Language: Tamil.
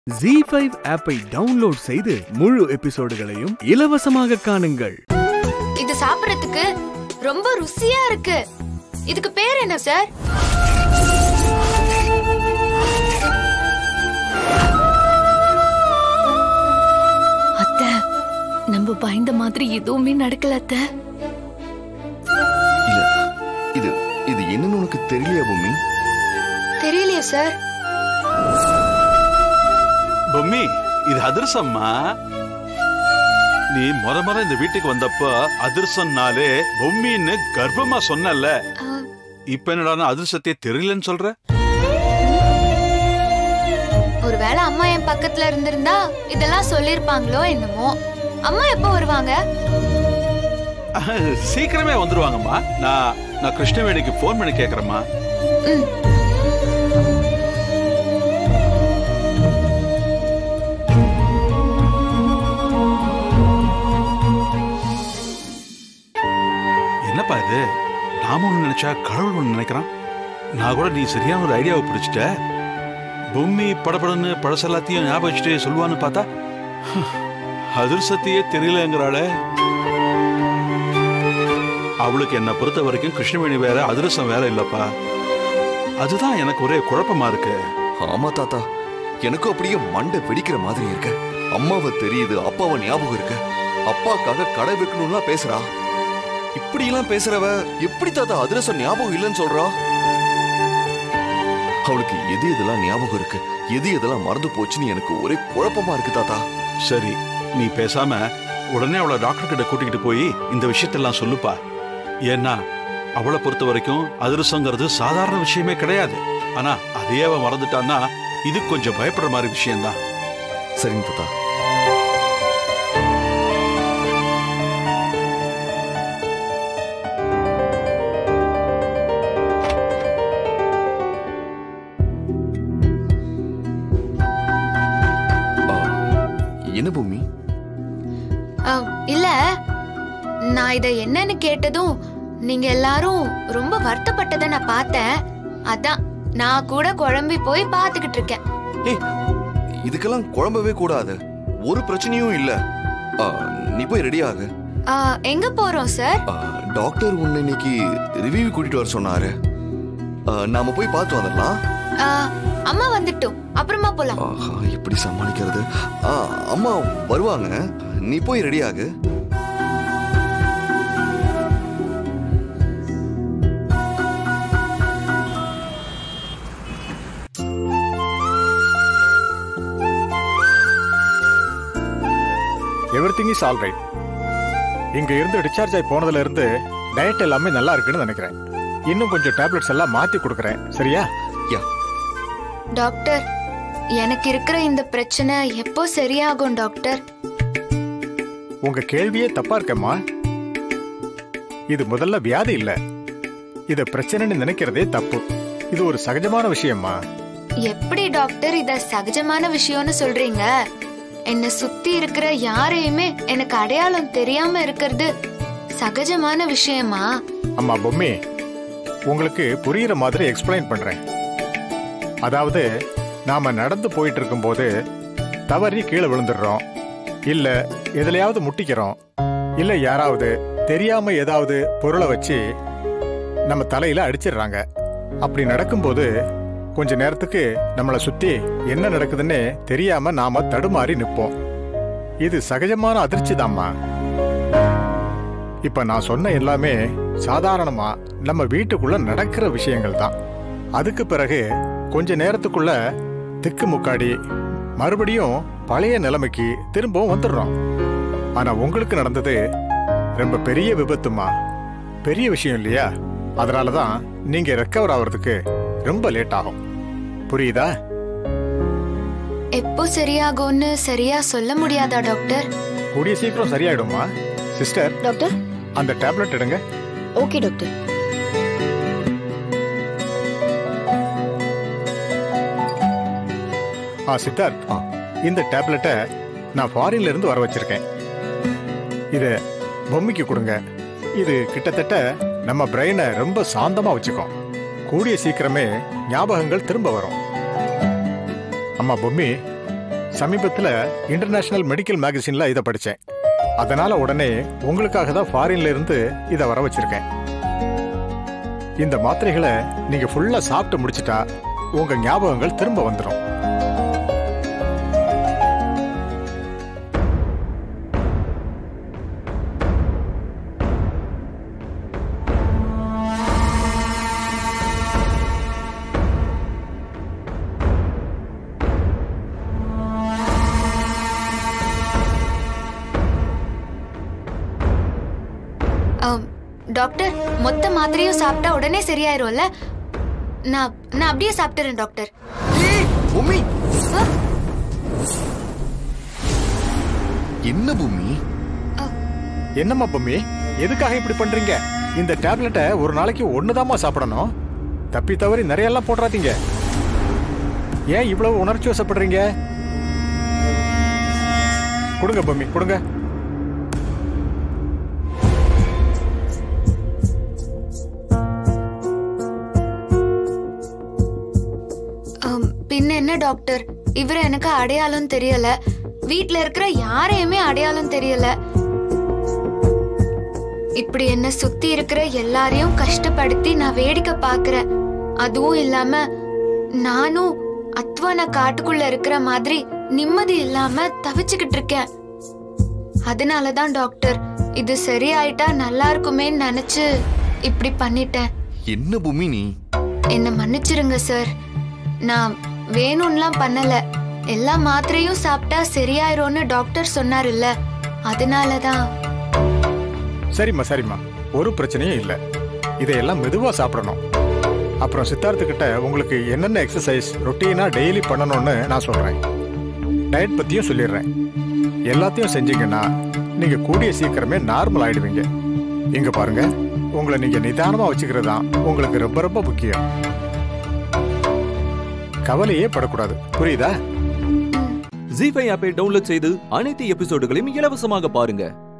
ஜி ஃபைவ் ஆப்பை டவுன்லோட் செய்து முழு எபிசோடுகளையும் இலவசமாக காணுங்கள் இது சாப்பிடறதுக்கு ரொம்ப ருசியா இருக்கு இதுக்கு பேர் என்ன சார் அத்த நம்ம பயந்த மாதிரி எதுவுமே நடக்கல அத்த இல்ல இது இது என்னன்னு உனக்கு தெரியலையா பூமி தெரியலையே சார் பொம்மி இது அதிர்சம்மா நீ முத முத இந்த வீட்டுக்கு வந்தப்ப அதிர்சம்னாலே பொம்மின்னு கர்ப்பமா சொன்னல அஹ், இப்ப என்னடா அதிர்சத்தையே தெரியலன்னு சொல்ற ஒருவேளை அம்மா என் பக்கத்துல இருந்திருந்தா இதெல்லாம் சொல்லிருப்பாங்களோ என்னமோ அம்மா எப்போ வருவாங்க சீக்கிரமே வந்துருவாங்கம்மா நான் நான் கிருஷ்ணவேணிக்கு ஃபோன் பண்ணி கேக்குறேம்மா ம். என்னப்பா இது நாம ஒண்ணு நினைச்சா கடவுள் ஒண்ணு நினைக்கிறான் நான் கூட நீ சரியான ஒரு ஐடியாவை பிடிச்சிட்ட பொம்மி படபடன்னு பழசெல்லாத்தையும் ஞாபகம் வச்சுட்டு சொல்லுவான்னு பார்த்தா அதிர்சத்தையே தெரியலங்கிறாளே அவளுக்கு என்ன பொறுத்த வரைக்கும் கிருஷ்ணவேணி வேற அதிரசம் வேற இல்லப்பா அதுதான் எனக்கு ஒரே குழப்பமா இருக்கு ஆமா தாத்தா எனக்கும் அப்படியே மண்டை வெடிக்கிற மாதிரி இருக்கு அம்மாவை தெரியுது அப்பாவை ஞாபகம் இருக்கு அப்பாக்காக கடை வைக்கணும்லாம் பேசுறா இப்படி எல்லாம் பேசுறவ எப்படி தாத்தா அதிரசம் ஞாபகம் இல்லைன்னு சொல்றா அவளுக்கு எது எதெல்லாம் ஞாபகம் இருக்கு எது எதெல்லாம் மறந்து போச்சுன்னு எனக்கு ஒரே குழப்பமா இருக்கு தாத்தா சரி நீ பேசாம உடனே அவளை டாக்டர் கிட்ட கூட்டிக்கிட்டு போய் இந்த விஷயத்தெல்லாம் சொல்லுப்பா ஏன்னா அவளை பொறுத்த வரைக்கும் அதிரசங்கிறது சாதாரண விஷயமே கிடையாது ஆனா அதையே அவ மறந்துட்டான்னா இது கொஞ்சம் பயப்படுற மாதிரி விஷயம்தான் சரிங்க தாத்தா ஆ, என்ன பூமி அஹ், இல்ல நான் இத என்னன்னு கேட்டதும் நீங்க எல்லாரும் ரொம்ப வருத்தப்பட்டதை நான் பார்த்தேன் அதான் நான் கூட குழம்பி போய் பார்த்துக்கிட்டு இருக்கேன் ஏய் இதுக்கெல்லாம் குழம்பவே கூடாது ஒரு பிரச்சனையும் இல்ல ஆ, நீ போய் ரெடி ஆகு அஹ், எங்க போறோம் சார் ஆ, டாக்டர் உன்னை இன்னைக்கு ரிவ்யூ கூட்டிட்டு வர சொன்னாரு ஆ, நாம போய் பார்த்து வந்துடலாம் அஹ், அம்மா வந்துட்டோம் அப்புறமா போலாம் ஆஹா எப்படி சமாளிக்கிறது ஆ, அம்மா வருவாங்க நீ போய் ரெடி ஆகு everything is all right இங்க இருந்து டிஸ்சார்ஜ் ஆகி போனதுல இருந்து டயட் எல்லாமே நல்லா இருக்குன்னு நினைக்கிறேன் இன்னும் கொஞ்சம் டேப்லெட்ஸ் எல்லாம் மாத்தி கொடுக்குறேன் சரியா யா டாக்டர் எனக்கு இருக்கிற இந்த பிரச்சனை எப்போ சரியாகும் டாக்டர் உங்க கேள்வியே தப்பா இருக்கம்மா இது முதல்ல வியாதி இல்ல இத பிரச்சனைன்னு நினைக்கிறதே தப்பு இது ஒரு சகஜமான விஷயம்மா எப்படி டாக்டர் இத சகஜமான விஷயம்னு சொல்றீங்க என்னை சுத்தி இருக்கிற யாரையுமே எனக்கு அடையாளம் தெரியாம இருக்கிறது சகஜமான விஷயமா அம்மா பொம்மி உங்களுக்கு புரியுற மாதிரி எக்ஸ்பிளைன் பண்றேன் அதாவது நாம நடந்து போயிட்டு இருக்கும்போது தவறி கீழே விழுந்துடுறோம் இல்ல எதுலயாவது முட்டிக்கிறோம் இல்ல யாராவது தெரியாம ஏதாவது பொருளை வச்சு நம்ம தலையில அடிச்சிடுறாங்க அப்படி நடக்கும்போது கொஞ்ச நேரத்துக்கு நம்மளை சுத்தி என்ன நடக்குதுன்னு தெரியாம நாம தடுமாறி நிப்போம் இது சகஜமான அதிர்ச்சி இப்ப நான் சொன்ன எல்லாமே சாதாரணமா நம்ம வீட்டுக்குள்ள நடக்கிற விஷயங்கள் தான் அதுக்கு பிறகு கொஞ்ச நேரத்துக்குள்ள திக்கு முக்காடி மறுபடியும் பழைய நிலைமைக்கு திரும்பவும் வந்துடுறோம் ஆனா உங்களுக்கு நடந்தது ரொம்ப பெரிய விபத்துமா பெரிய விஷயம் இல்லையா அதனால தான் நீங்க ரெக்கவர் ஆகிறதுக்கு ரொம்ப லேட் ஆகும் புரியுதா எப்போ சரியாகும்னு சரியா சொல்ல முடியாதா டாக்டர் கூடிய சீக்கிரம் சரியாயிடுமா சிஸ்டர் டாக்டர் அந்த டேப்லெட் எடுங்க ஓகே டாக்டர் ஆ சித்தார்த் ஆ. இந்த டேப்லெட்டை நான் ஃபாரின்ல இருந்து வர வச்சிருக்கேன் இத பொம்மிக்கு கொடுங்க இது கிட்டத்தட்ட நம்ம பிரெயினை ரொம்ப சாந்தமா வச்சுக்கும் கூடிய சீக்கிரமே ஞாபகங்கள் திரும்ப வரும் அம்மா பொம்மி சமீபத்துல இன்டர்நேஷனல் மெடிக்கல் மேகசின்ல இதை படிச்சேன் அதனால உடனே உங்களுக்காக தான் ஃபாரின்ல இருந்து இதை வர வச்சிருக்கேன் இந்த மாத்திரைகளை நீங்க ஃபுல்லா சாப்பிட்டு முடிச்சிட்டா உங்க ஞாபகங்கள் திரும்ப வந்துடும் அம், டாக்டர் மொத்த மாத்திரையும் சாப்பிட்டா உடனே சரியாயிரும்ல நான் நான் அப்படியே சாப்பிட்டுறேன் டாக்டர் ஏய், பூமி ஆ, என்ன பூமி என்னம்மா பொம்மி எதுக்காக இப்படி பண்றீங்க இந்த டேப்லெட்டை ஒரு நாளைக்கு ஒண்ணுதாம்மா சாப்பிடணும் தப்பி தவறி நிறைய எல்லாம் போடுறாதீங்க ஏன் இவ்வளவு உணர்ச்சி வசப்படுறீங்க கொடுங்க பொம்மி கொடுங்க அம், பின்ன என்ன டாக்டர் இவர் எனக்கு அடையாளம் தெரியல வீட்ல இருக்கிற யாரையுமே அடையாளம் தெரியல இப்படி என்ன சுத்தி இருக்கிற எல்லாரையும் கஷ்டப்படுத்தி நான் வேடிக்கை பார்க்கறேன் அதுவும் இல்லாம நானும் அத்வான காட்டுக்குள்ள இருக்கிற மாதிரி நிம்மதி இல்லாம தவிச்சுக்கிட்டு இருக்கேன் அதனாலதான் டாக்டர் இது சரியாயிட்டா நல்லா இருக்குமேன்னு நினைச்சு இப்படி பண்ணிட்டேன் என்ன பூமி நீ என்ன மன்னிச்சிருங்க சார் நான் வேணும்லாம் பண்ணல எல்லா மாத்திரையும் சாப்பிட்டா சரியாயிரும்னு டாக்டர் சொன்னாருல்ல அதனாலதான் சரிம்மா சரிம்மா ஒரு பிரச்சனையும் இல்லை இதையெல்லாம் மெதுவா சாப்பிடணும் அப்புறம் சித்தார்த்து கிட்ட உங்களுக்கு என்னென்ன எக்ஸசைஸ் ரொட்டீனா டெய்லி பண்ணணும்னு நான் சொல்றேன் டயட் பத்தியும் சொல்லிடுறேன் எல்லாத்தையும் செஞ்சீங்கன்னா நீங்க கூடிய சீக்கிரமே நார்மல் ஆயிடுவீங்க இங்க பாருங்க உங்களை நீங்க நிதானமா வச்சுக்கிறது தான் உங்களுக்கு ரொம்ப ரொம்ப முக்கியம் கவலையே படக்கூடாது புரியுதா ஜி ஃபைவ் ஆப்பை டவுன்லோட் செய்து அனைத்து எபிசோடுகளையும் இலவசமாக பாருங்க